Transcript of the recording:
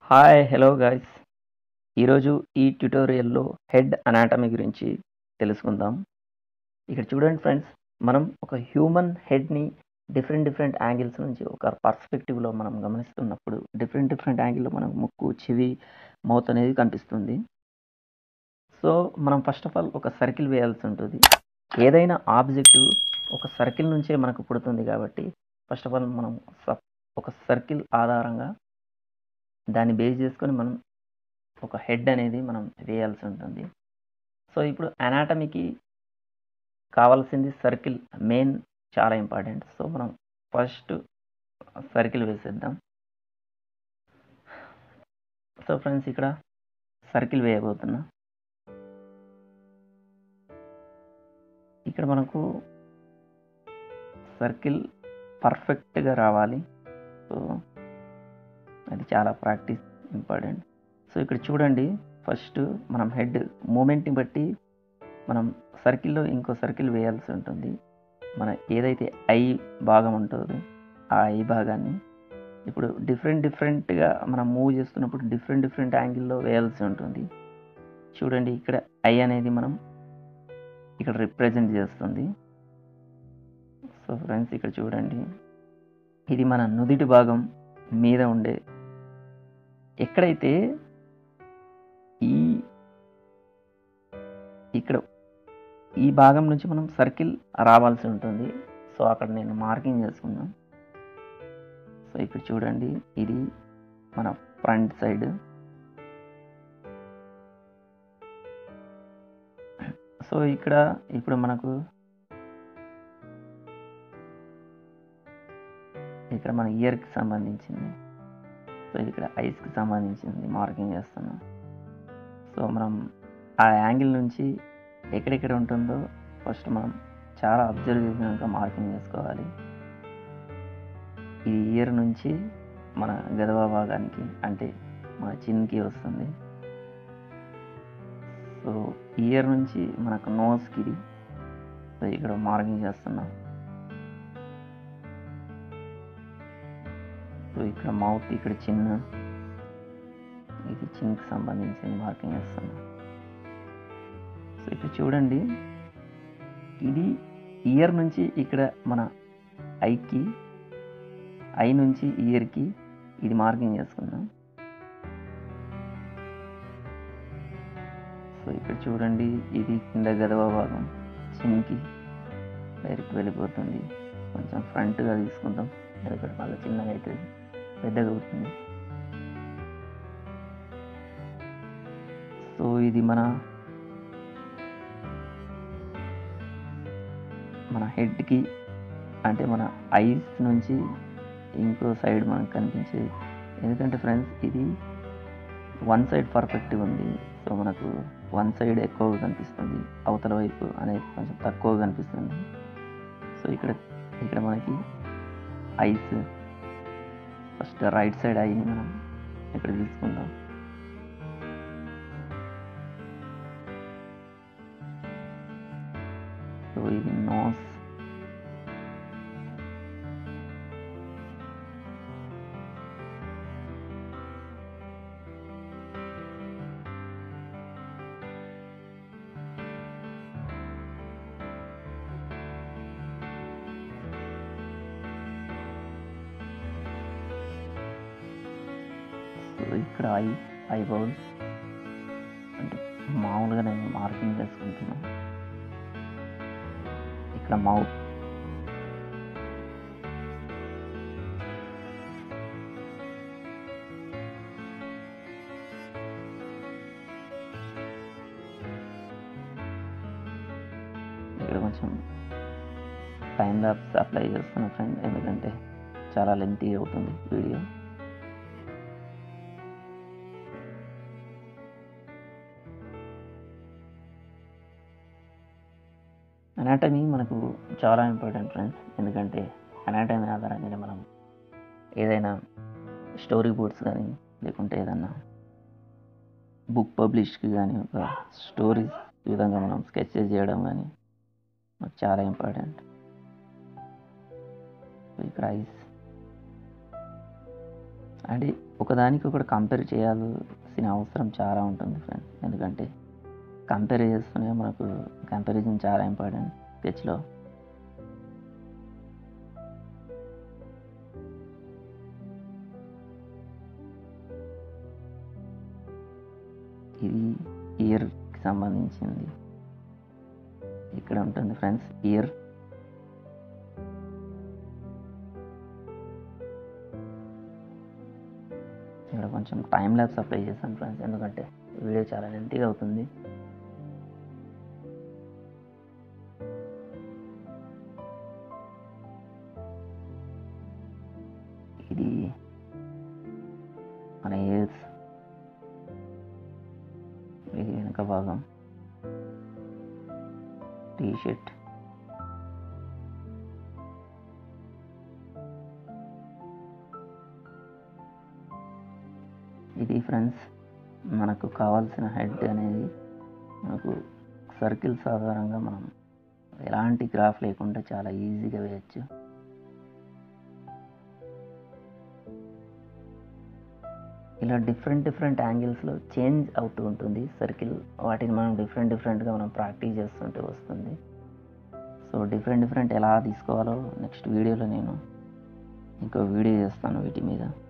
hi hello guys ఈరోజు ఈ ట్యుటోరియల్లో హెడ్ అనాటమీ గురించి తెలుసుకుందాం ఇక్కడ చూడండి ఫ్రెండ్స్ మనం ఒక హ్యూమన్ హెడ్ని డిఫరెంట్ డిఫరెంట్ యాంగిల్స్ నుంచి ఒక పర్స్పెక్టివ్లో మనం గమనిస్తున్నప్పుడు డిఫరెంట్ డిఫరెంట్ యాంగిల్లో మనకు ముక్కు చెవి మౌత్ అనేది కనిపిస్తుంది సో మనం ఫస్ట్ ఆఫ్ ఆల్ ఒక సర్కిల్ వేయాల్సి ఉంటుంది ఏదైనా ఆబ్జెక్టు ఒక సర్కిల్ నుంచే మనకు పుడుతుంది కాబట్టి ఫస్ట్ ఆఫ్ ఆల్ మనం స- ఒక సర్కిల్ ఆధారంగా దాన్ని బేస్ చేసుకొని మనం ఒక హెడ్ అనేది మనం వేయాల్సి ఉంటుంది సో ఇప్పుడు అనాటమీకి కావాల్సింది సర్కిల్ మెయిన్ చాలా ఇంపార్టెంట్ సో మనం ఫస్ట్ సర్కిల్ వేసేద్దాం సో ఫ్రెండ్స్ ఇక్కడ సర్కిల్ వేయబోతున్నా ఇక్కడ మనకు సర్కిల్ పర్ఫెక్ట్గా రావాలి సో అది చాలా ప్రాక్టీస్ ఇంపార్టెంట్ సో ఇక్కడ చూడండి ఫస్ట్ మనం హెడ్ మూమెంట్ని బట్టి మనం సర్కిల్లో ఇంకో సర్కిల్ వేయాల్సి ఉంటుంది మన ఏదైతే ఐ భాగం ఉంటుందో ఆ ఐ భాగాన్ని ఇప్పుడు డిఫరెంట్ డిఫరెంట్గా మనం మూవ్ చేస్తున్నప్పుడు డిఫరెంట్ డిఫరెంట్ యాంగిల్లో వేయాల్సి ఉంటుంది చూడండి ఇక్కడ ఐ అనేది మనం ఇక్కడ రిప్రజెంట్ చేస్తుంది సో ఫ్రెండ్స్ ఇక్కడ చూడండి ఇది మన నుదిటి భాగం మీద ఉండే ఎక్కడైతే ఈ ఇక్కడ ఈ భాగం నుంచి మనం సర్కిల్ రావాల్సి ఉంటుంది సో అక్కడ నేను మార్కింగ్ చేసుకున్నాను సో ఇక్కడ చూడండి ఇది మన ఫ్రంట్ సైడ్ సో ఇక్కడ ఇప్పుడు మనకు ఇక్కడ మన ఇయర్కి సంబంధించింది సో ఇక్కడ ఐస్కి సంబంధించింది మార్కింగ్ చేస్తున్నాం సో మనం ఆ యాంగిల్ నుంచి ఎక్కడెక్కడ ఉంటుందో ఫస్ట్ మనం చాలా అబ్జర్వ్ చేసినాక మార్కింగ్ చేసుకోవాలి ఈ ఇయర్ నుంచి మన గదవ భాగానికి అంటే మన చిన్కి వస్తుంది సో ఇయర్ నుంచి మనకు నోస్కి సో ఇక్కడ మార్కింగ్ చేస్తున్నాం సో ఇక్కడ మౌత్ ఇక్కడ చిన్న ఇది చిన్కి సంబంధించిన మార్కింగ్ వేస్తాను సో ఇక్కడ చూడండి ఇది ఇయర్ నుంచి ఇక్కడ మన ఐకి ఐ నుంచి ఇయర్కి ఇది మార్కింగ్ చేసుకుందాం సో ఇక్కడ చూడండి ఇది కింద గదవ భాగం చిన్కి డైరెక్ట్ వెళ్ళిపోతుంది కొంచెం ఫ్రంట్గా తీసుకుందాం ఎందుకంటే మళ్ళీ చిన్నగా అవుతుంది పెద్దగా అవుతుంది సో ఇది మన మన హెడ్కి అంటే మన ఐస్ నుంచి ఇంకో సైడ్ మనకు కనిపించేది ఎందుకంటే ఫ్రెండ్స్ ఇది వన్ సైడ్ పర్ఫెక్ట్గా ఉంది సో మనకు వన్ సైడ్ ఎక్కువగా కనిపిస్తుంది అవతల వైపు అనేది కొంచెం తక్కువగా కనిపిస్తుంది సో ఇక్కడ ఇక్కడ మనకి ఐస్ ఫస్ట్ రైట్ సైడ్ ఐని మనం ఇక్కడ తీసుకుందాం సో ఇది నోస్ సో ఇక్కడ ఐ ఐ బౌల్ అంటే మామూలుగా నేను మార్కింగ్ చేసుకుంటున్నాను ఇక్కడ మౌత్ ఇక్కడ కొంచెం టైం ల్యాబ్స్ అప్లై చేస్తున్నా ఫ్రెండ్ ఎందుకంటే చాలా లెంతీ అవుతుంది వీడియో అనాటమీ మనకు చాలా ఇంపార్టెంట్ ఫ్రెండ్స్ ఎందుకంటే అనాటమీ ఆధారంగానే మనం ఏదైనా స్టోరీ బోర్డ్స్ కానీ లేకుంటే ఏదన్నా బుక్ పబ్లిష్కి కానీ ఒక స్టోరీస్ ఈ విధంగా మనం స్కెచెస్ చేయడం కానీ మనకు చాలా ఇంపార్టెంట్ ఇక్కడ ఐస్ అంటే ఒకదానికి ఒకటి కంపేర్ చేయాల్సిన అవసరం చాలా ఉంటుంది ఫ్రెండ్స్ ఎందుకంటే కంపేర్ చేస్తూనే మనకు కంపారిజన్ చాలా ఇంపార్టెంట్ స్కెచ్లో ఇది ఇయర్కి సంబంధించింది ఇక్కడ ఉంటుంది ఫ్రెండ్స్ ఇయర్ ఇక్కడ కొంచెం టైం ల్యాబ్స్ అప్లై చేశాను ఫ్రెండ్స్ ఎందుకంటే వీడియో చాలా లెంతీగా అవుతుంది ఇది మన ఇయర్స్ ఇది వెనుక భాగం టీ షర్ట్ ఇది ఫ్రెండ్స్ మనకు కావాల్సిన హెడ్ అనేది మనకు సర్కిల్స్ ఆధారంగా మనం ఎలాంటి గ్రాఫ్ లేకుండా చాలా ఈజీగా వేయచ్చు ఇలా డిఫరెంట్ డిఫరెంట్ యాంగిల్స్లో చేంజ్ అవుతూ ఉంటుంది సర్కిల్ వాటిని మనం డిఫరెంట్ డిఫరెంట్గా మనం ప్రాక్టీస్ చేస్తుంటే వస్తుంది సో డిఫరెంట్ డిఫరెంట్ ఎలా తీసుకోవాలో నెక్స్ట్ వీడియోలో నేను ఇంకో వీడియో చేస్తాను వీటి మీద